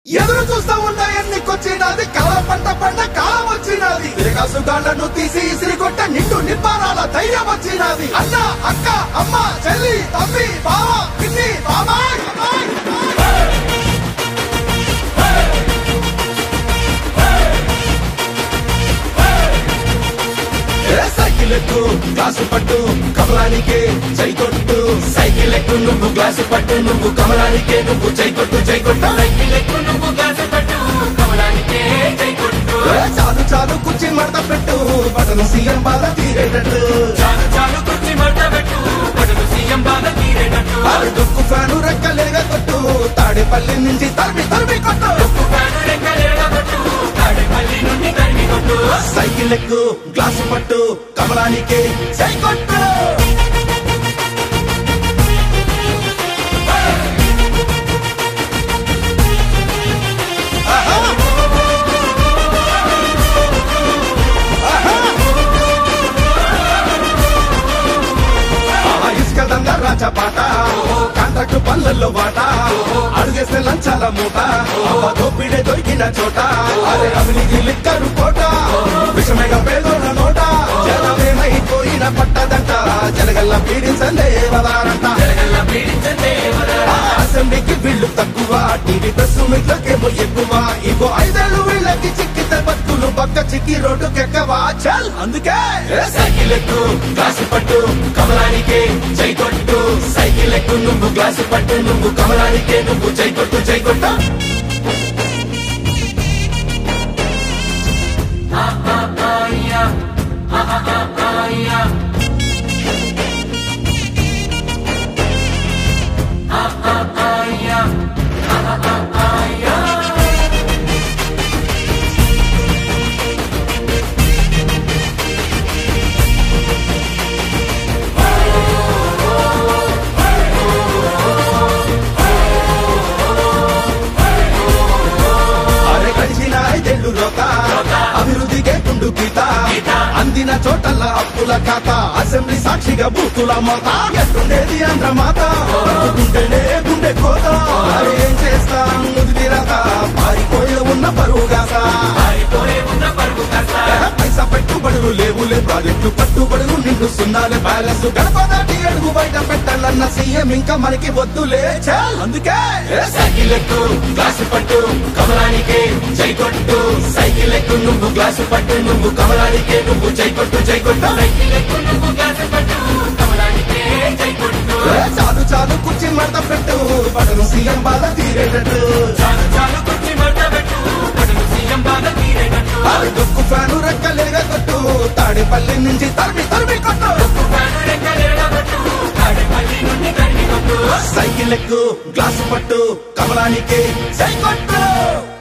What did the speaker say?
ఎదురు చూస్తా ఉన్న ఎన్నికొచ్చినది కల పంట పంట కాలం వచ్చినది తిరగాసుగాళ్లను తీసి ఇసిరి కొట్ట నిండు నిప్పారాల ధైర్యం వచ్చినది అన్న అక్క అమ్మ చెల్లి తమ్మి బావ పిన్ని బాబాయ్ ఏ సైకిల్ ఎక్కు గ్లాసు పట్టు కమలానికే జై కొట్టు సైకిల్ ఎక్కు నువ్వు గ్లాసు పట్టు నువ్వు కమలానికే నువ్వు జై కొట్టు జై కొట్టు సైకిల్ ఎక్కు నువ్వు గ్లాసు పట్టు కమలానికే జై కొట్టు ఏ చాలు చాలు కుర్చీ మడత పెట్టు బటను సీఎం బాధ తీరేటట్టు చాలు చాలు కుర్చీ మడత పెట్టు బడులు సీఎం బాధ తీరేటట్టు ఆరు దుక్కు ఫ్యాను రెక్కలేగా కొట్టు తాడేపల్లి నుంచి తరిమి తరిమి కొట్టు ఫ్యాను రెక్కలేగా కొట్టు తాడేపల్లి నుండి తరిమి కొట్టు సైకిల్ ఎక్కు గ్లాసు పట్టు కమలానికే జై కొట్టు ఆహా! ఆహా! ఆ ఇసుక దంద రాచపాట కాంట్రాక్ట్ పనులలో వాట అడుగేస్తే లంచాల మూట అవ్వ దోపిడే దొరికిన చోట అరే అవినీతి లిక్కరు కోట విషమేగ పేదోళ్ళ నోట జనమేమైపోయిన పట్టదంట జనగల్ల పీడించలే వదారంట జరగల్ల పీడించే ఆ అసెంబ్లీకి వీళ్ళు తక్కువ టీవీ ప్రెస్ మీట్లకేమో ఎక్కువ ఇంకో ఐదేళ్ళు వీళ్ళకి చిక్కితే బతుకులు పక్క చిక్కి రోడ్డుకెక్కవా చల్ అందుకే ఏ సైకిల్ ఎక్కు గ్లాసు పట్టు కమలానికే జై కొట్టు సైకిల్ ఎక్కు నువ్వు గ్లాసు పట్టు నువ్వు కమలానికే నువ్వు జై కొట్టు జై కొట్టు ఆయా ఆయా ఆయా అరే గడిచిన ఐదేళ్లు రోత అభివృద్ధికే కుండు గీత అందిన చోటల్ల అప్పుల ఖాత అసెంబ్లీ సాక్షిగా బూతుల మోత ఎట్టుండేది ఆంధ్ర మాత బతుకుంటేనే గుండె కోత అరే ఏం చేస్తాం ముదిరి రథ పారిపోయే ఉన్న పరువుగాత పారిపోయే ఉన్న పరుగు కథ పైసా పెట్టుబడులు లేవులే ప్రాజెక్టు పట్టుబడులు నిండు సున్నాలే బ్యాలెన్స్ గడప దాటి అడుగు బయట పెట్టాలన్న సీఎం ఇంకా మనకి వద్దులే చాల్ అందుకే ఏ సైకిల్ ఎక్కు గ్లాసు పట్టు కమలానికే జై కొట్టు సైకిల్ ఎక్కు నువ్వు గ్లాసు పట్టు నువ్వు కమలానికే నువ్వు జై కొట్టు జై కొట్టు సైకిల్ ఎక్కు నువ్వు గ్లాసు పట్టు కమలానికే జై కొట్టు ఏ చాలు చాలు కుర్చీ మడత పెట్టు పడను సీఎం బాధ తీరేటట్టు చాలు చాలు కుర్చీ మడత పెట్టు బడులు సీఎం బాధ తీరేటట్టు ఆరు దుక్కు ఫ్యాను రెక్కలేగా కొట్టు తాడేపల్లి నుంచి తరిమి తరిమి కొట్టు ఫ్యాను రెక్కలేగా కొట్టు తాడేపల్లి నుండి తరిమి కొట్టు సైకిల్ ఎక్కు గ్లాసు పట్టు కమలానికే జై కొట్టు